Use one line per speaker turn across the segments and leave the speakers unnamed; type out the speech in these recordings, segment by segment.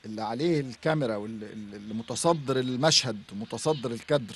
اللي عليه الكاميرا واللي اللي متصدر المشهد متصدر الكادر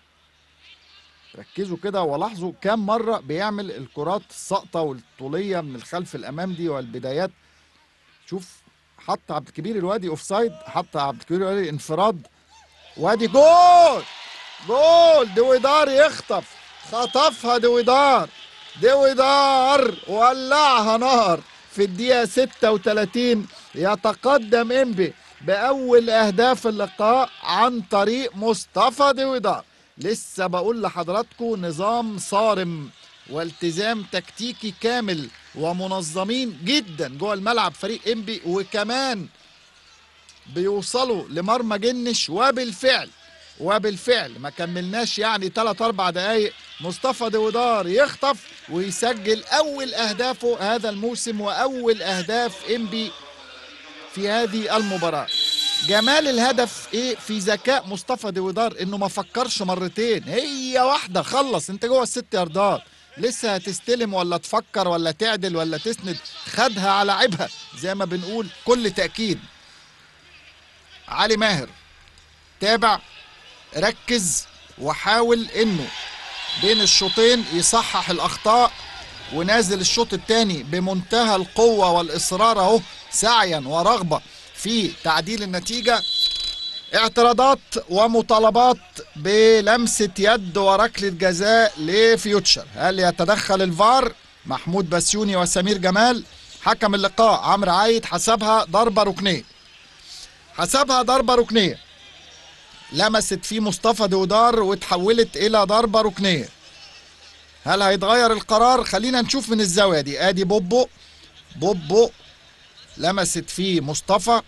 ركزوا كده ولاحظوا كام مرة بيعمل الكرات الساقطة والطولية من الخلف الأمام دي والبدايات شوف حط عبد الكبير الوادي اوف سايد حط عبد الكبير الوادي انفراد وادي جول جول دويدار يخطف خطفها دويدار دويدار ولعها نار في الدقيقة 36 يتقدم انبي بأول أهداف اللقاء عن طريق مصطفى دويدار لسه بقول لحضراتكم نظام صارم والتزام تكتيكي كامل ومنظمين جدا جوه الملعب فريق انبي وكمان بيوصلوا لمرمى جنش وبالفعل وبالفعل ما كملناش يعني 3 4 دقايق مصطفى دويدار يخطف ويسجل اول اهدافه هذا الموسم واول اهداف انبي في هذه المباراه جمال الهدف ايه في ذكاء مصطفى دويدار انه ما فكرش مرتين هي واحده خلص انت جوه الست ياردات لسه هتستلم ولا تفكر ولا تعدل ولا تسند خدها على عيبها زي ما بنقول كل تاكيد علي ماهر تابع ركز وحاول انه بين الشوطين يصحح الاخطاء ونازل الشوط الثاني بمنتهى القوه والاصرار اهو سعيا ورغبه في تعديل النتيجه اعتراضات ومطالبات بلمسه يد وركله جزاء لفيوتشر هل يتدخل الفار محمود بسيوني وسمير جمال حكم اللقاء عمرو عايد حسبها ضربه ركنيه حسبها ضربه ركنيه لمست فيه مصطفى دودار وتحولت الى ضربه ركنيه هل هيتغير القرار خلينا نشوف من الزاويه دي ادي بوبو بوبو لمست فيه مصطفى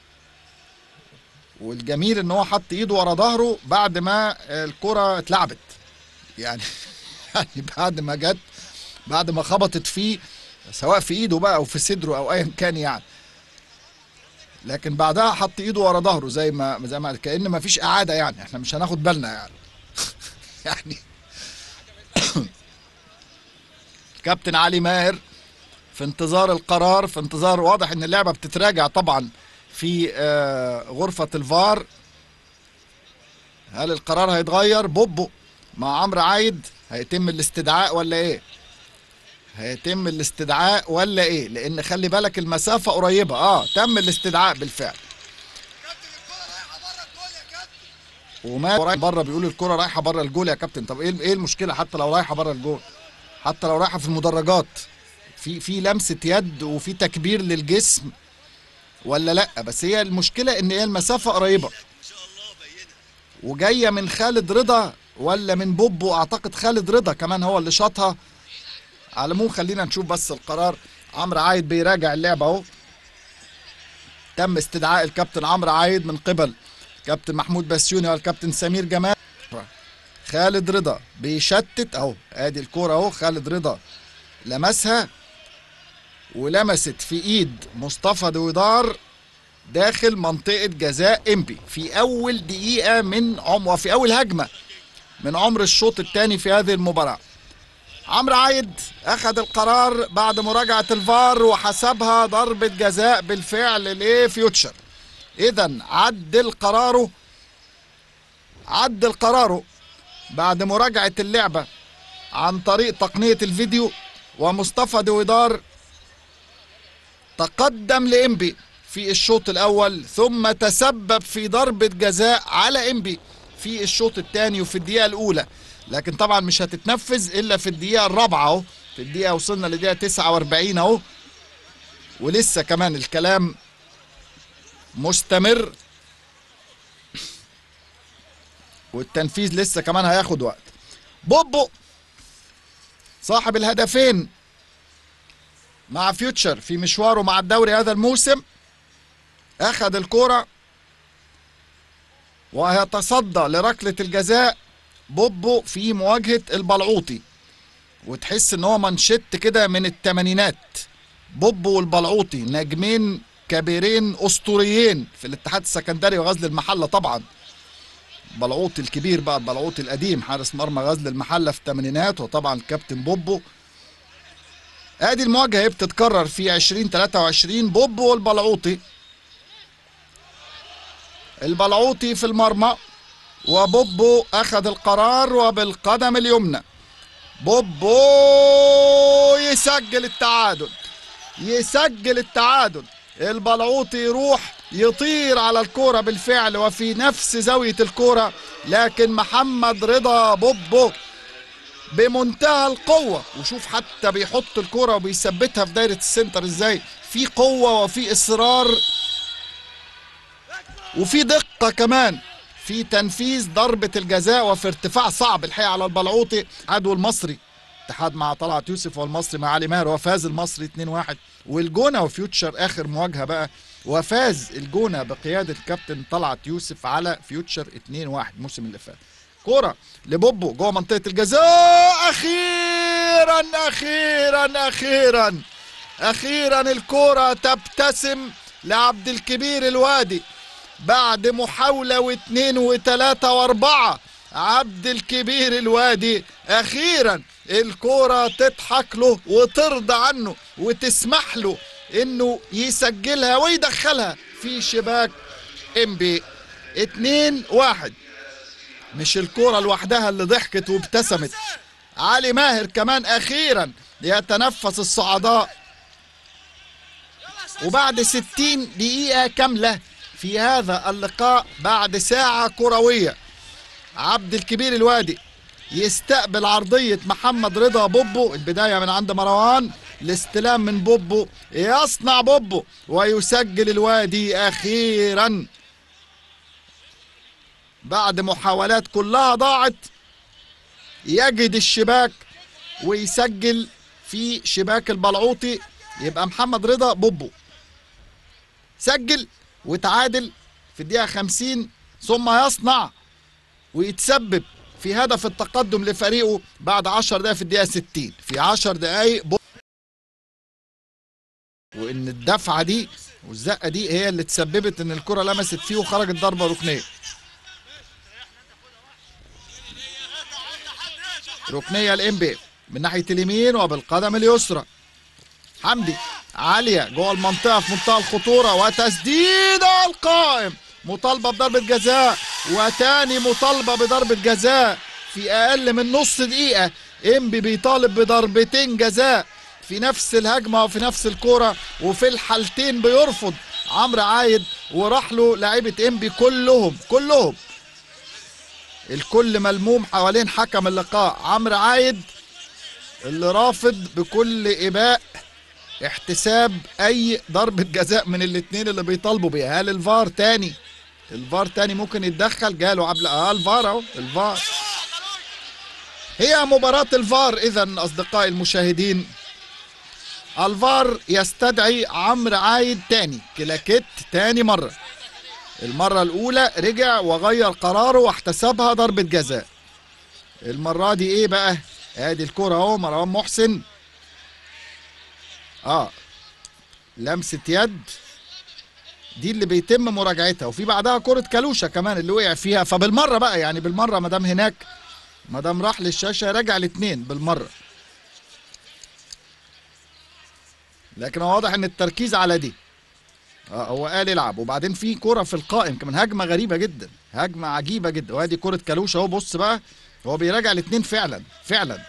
والجميل ان هو حط ايده ورا ظهره بعد ما الكره اتلعبت يعني يعني بعد ما جت بعد ما خبطت فيه سواء في ايده بقى او في صدره او ايا كان يعني لكن بعدها حط ايده ورا ظهره زي ما زي ما كان ما فيش اعاده يعني احنا مش هناخد بالنا يعني يعني كابتن علي ماهر في انتظار القرار في انتظار واضح ان اللعبه بتتراجع طبعا في آه، غرفه الفار هل القرار هيتغير بوبو مع عمرو عايد هيتم الاستدعاء ولا ايه هيتم الاستدعاء ولا ايه لان خلي بالك المسافه قريبه اه تم الاستدعاء بالفعل وما بره بيقولوا الكره رايحه بره الجول يا كابتن طب ايه ايه المشكله حتى لو رايحه بره الجول حتى لو رايحه في المدرجات في في لمسه يد وفي تكبير للجسم ولا لا بس هي المشكله ان هي المسافه قريبه وجايه من خالد رضا ولا من بوبو اعتقد خالد رضا كمان هو اللي شاطها على العموم خلينا نشوف بس القرار عمرو عايد بيراجع اللعبه اهو تم استدعاء الكابتن عمرو عايد من قبل كابتن محمود بسيوني والكابتن سمير جمال خالد رضا بيشتت اهو ادي الكوره اهو خالد رضا لمسها ولمست في ايد مصطفى دويدار داخل منطقة جزاء امبي في أول دقيقة من عمر وفي أول هجمة من عمر الشوط الثاني في هذه المباراة عمرو عايد أخذ القرار بعد مراجعة الفار وحسبها ضربة جزاء بالفعل لفيوتشر إذا عدل قراره عدل قراره بعد مراجعة اللعبة عن طريق تقنية الفيديو ومصطفى دويدار تقدم لإنبي في الشوط الأول ثم تسبب في ضربة جزاء على إنبي في الشوط الثاني وفي الدقيقة الأولى لكن طبعا مش هتتنفذ إلا في الدقيقة الرابعة أهو في الدقيقة وصلنا لدقيقة 49 أهو ولسه كمان الكلام مستمر والتنفيذ لسه كمان هياخد وقت بوبو صاحب الهدفين مع فيوتشر في مشواره مع الدوري هذا الموسم اخذ الكرة وهيتصدى لركلة الجزاء بوبو في مواجهة البلعوطي وتحس ان هو منشط كده من الثمانينات بوبو والبلعوطي نجمين كبيرين اسطوريين في الاتحاد السكندري وغزل المحله طبعا بلعوطي الكبير بقى البلعوطي القديم حارس مرمى غزل المحله في الثمانينات وطبعا الكابتن بوبو ادي المواجهه هي بتتكرر في 2023 بوبو والبلعوطي البلعوطي في المرمى وبوبو اخذ القرار وبالقدم اليمنى بوبو يسجل التعادل يسجل التعادل البلعوطي يروح يطير على الكرة بالفعل وفي نفس زاوية الكرة لكن محمد رضا بوبو بمنتهى القوة وشوف حتى بيحط الكرة وبيثبتها في دايرة السنتر ازاي في قوة وفي إصرار وفي دقة كمان في تنفيذ ضربة الجزاء وفي ارتفاع صعب الحقيقة على البلعوطي عدو المصري اتحاد مع طلعت يوسف والمصري مع علي ماهر وفاز المصري 2-1 والجونة وفيوتشر آخر مواجهة بقى وفاز الجونة بقيادة الكابتن طلعت يوسف على فيوتشر 2-1 الموسم اللي فات كرة لبوبو جوه منطقة الجزاء أخيرا أخيرا أخيرا أخيرا الكرة تبتسم لعبد الكبير الوادي بعد محاولة واثنين وثلاثة واربعة عبد الكبير الوادي أخيرا الكرة تضحك له وترضى عنه وتسمح له انه يسجلها ويدخلها في شباك انبي اتنين واحد مش الكرة لوحدها اللي ضحكت وابتسمت علي ماهر كمان اخيرا يتنفس الصعداء وبعد ستين دقيقة كاملة في هذا اللقاء بعد ساعة كروية عبد الكبير الوادي يستقبل عرضية محمد رضا بوبو البداية من عند مروان الاستلام من بوبو يصنع بوبو ويسجل الوادي أخيرا بعد محاولات كلها ضاعت يجد الشباك ويسجل في شباك البلعوطي يبقى محمد رضا بوبو سجل وتعادل في الدقيقة 50 ثم يصنع ويتسبب في هدف التقدم لفريقه بعد 10 دقائق في الدقيقة 60 في 10 دقائق بوبو وان الدفعة دي والزقة دي هي اللي تسببت ان الكرة لمست فيه وخرجت ضربة ركنية ركنية الانبي من ناحية اليمين وبالقدم اليسرى حمدي عالية جوه المنطقة في منتهى الخطورة وتسديدة القائم مطالبة بضربة جزاء وتاني مطالبة بضربة جزاء في أقل من نص دقيقة إنبي بيطالب بضربتين جزاء في نفس الهجمة وفي نفس الكرة وفي الحالتين بيرفض عمرو عايد وراح له لعيبة إنبي كلهم كلهم الكل ملموم حوالين حكم اللقاء عمرو عايد اللي رافض بكل إباء احتساب اي ضربة جزاء من الاثنين اللي بيطالبوا بيها هل الفار تاني الفار تاني ممكن يتدخل جاله قبل اه الفار اهو الفار هي مباراة الفار اذا اصدقائي المشاهدين الفار يستدعي عمرو عايد تاني كلاكيت تاني مرة المرة الأولى رجع وغير قراره واحتسبها ضربة جزاء المرة دي ايه بقى ادي الكرة اهو مروان محسن اه لمسة يد دي اللي بيتم مراجعتها وفي بعدها كرة كالوشة كمان اللي وقع فيها فبالمرة بقى يعني بالمرة ما دام هناك ما دام راح للشاشة رجع الاثنين بالمرة لكن هو واضح ان التركيز على دي اه هو قال يلعب وبعدين في كرة في القائم كمان هجمة غريبة جدا هجمة عجيبة جدا وادي كرة كالوشة اهو بص بقى هو بيراجع الاثنين فعلا فعلا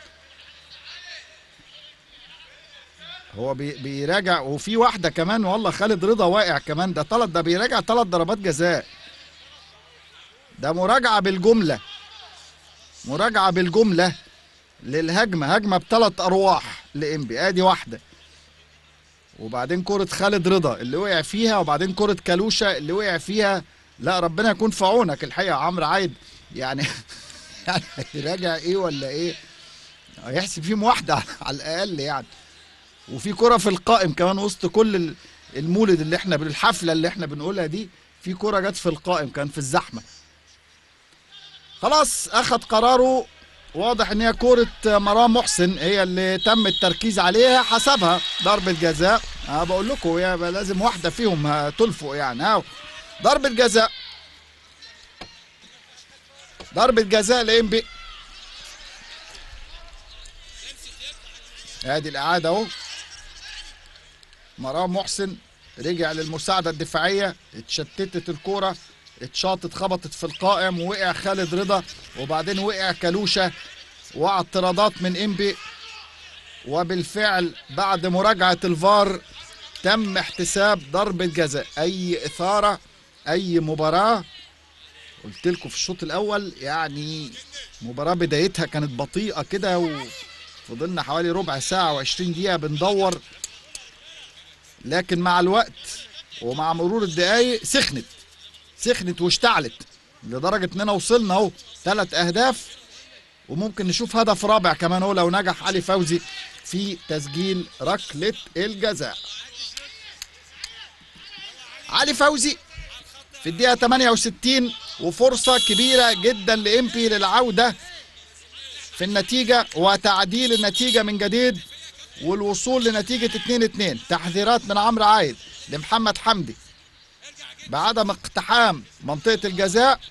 هو بي بيراجع وفي واحدة كمان والله خالد رضا واقع كمان ده طلب ده بيراجع ثلاث ضربات جزاء ده مراجعة بالجملة مراجعة بالجملة للهجمة هجمة بثلاث أرواح لإنبي آدي واحدة وبعدين كرة خالد رضا اللي وقع فيها وبعدين كرة كالوشة اللي وقع فيها لا ربنا يكون في عونك الحقيقة عمرو عايد يعني يعني هيراجع ايه ولا ايه هيحسب فيهم واحدة على الأقل يعني وفي كرة في القائم كمان وسط كل المولد اللي احنا بالحفلة اللي احنا بنقولها دي في كرة جت في القائم كان في الزحمة خلاص اخد قراره واضح ان هي كرة مرام محسن هي اللي تم التركيز عليها حسبها ضربة جزاء أه بقول لكم هي لازم واحدة فيهم تلفق يعني اهو ضربة جزاء ضربة جزاء لإنبي ادي الاعادة اهو مرام محسن رجع للمساعدة الدفاعية اتشتتت الكورة اتشاطت خبطت في القائم ووقع خالد رضا وبعدين وقع كلوشه واعتراضات من انبي وبالفعل بعد مراجعه الفار تم احتساب ضربه جزاء اي اثاره اي مباراه قلت لكم في الشوط الاول يعني مباراه بدايتها كانت بطيئه كده وفضلنا حوالي ربع ساعه و20 دقيقه بندور لكن مع الوقت ومع مرور الدقايق سخنت سخنت واشتعلت لدرجه اننا وصلنا اهو ثلاث اهداف وممكن نشوف هدف رابع كمان هو لو نجح علي فوزي في تسجيل ركله الجزاء علي فوزي في الدقيقه 68 وفرصه كبيره جدا لامبي للعوده في النتيجه وتعديل النتيجه من جديد والوصول لنتيجه 2 2 تحذيرات من عمرو عايد لمحمد حمدي بعدم اقتحام منطقه الجزاء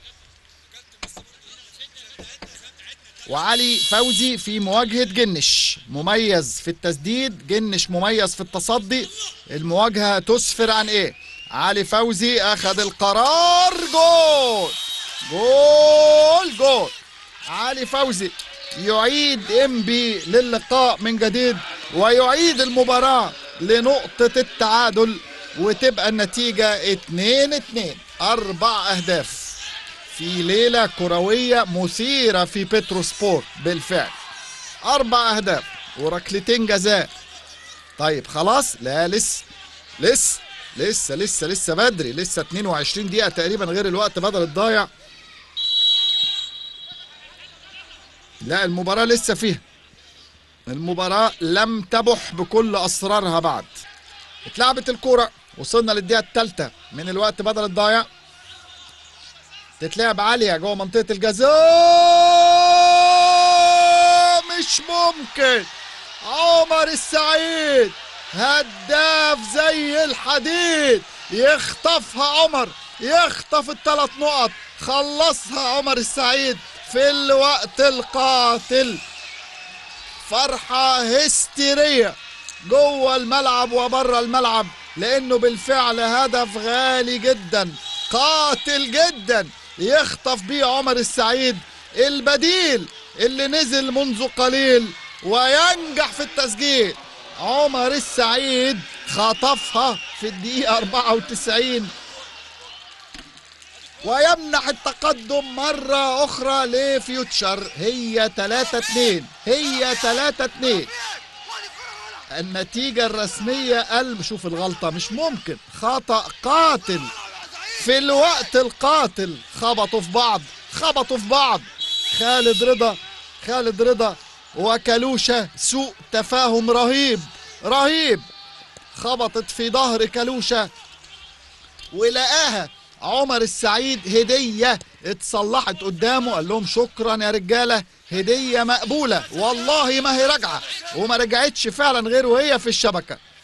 وعلي فوزي في مواجهة جنش مميز في التسديد جنش مميز في التصدي المواجهة تسفر عن ايه علي فوزي اخذ القرار جول جول جول علي فوزي يعيد انبي للقاء من جديد ويعيد المباراة لنقطة التعادل وتبقى النتيجة 2 2 أربع أهداف في ليلة كروية مثيرة في بترو سبورت بالفعل أربع أهداف وركلتين جزاء طيب خلاص لا لسه لسه لسه لسه لسه بدري لسه 22 دقيقة تقريبا غير الوقت بدل الضايع لا المباراة لسه فيها المباراة لم تبح بكل أسرارها بعد اتلعبت الكرة وصلنا للدقيقة الثالثة من الوقت بدل الضايع تتلعب عالية جوه منطقة الجزاء مش ممكن عمر السعيد هداف زي الحديد يخطفها عمر يخطف الثلاث نقط خلصها عمر السعيد في الوقت القاتل فرحة هستيرية جوه الملعب وبره الملعب لانه بالفعل هدف غالي جدا قاتل جدا يخطف بيه عمر السعيد البديل اللي نزل منذ قليل وينجح في التسجيل عمر السعيد خطفها في الدقيقة 94 ويمنح التقدم مرة أخرى لفيوتشر هي 3 2 هي 3 2 النتيجة الرسمية قلب شوف الغلطة مش ممكن خطأ قاتل في الوقت القاتل خبطوا في بعض خبطوا في بعض خالد رضا خالد رضا وكلوشة سوء تفاهم رهيب رهيب خبطت في ظهر كلوشة ولقاها عمر السعيد هدية اتصلحت قدامه قال لهم شكرا يا رجالة هدية مقبولة والله ما هي راجعة وما رجعتش فعلا غير وهي في الشبكة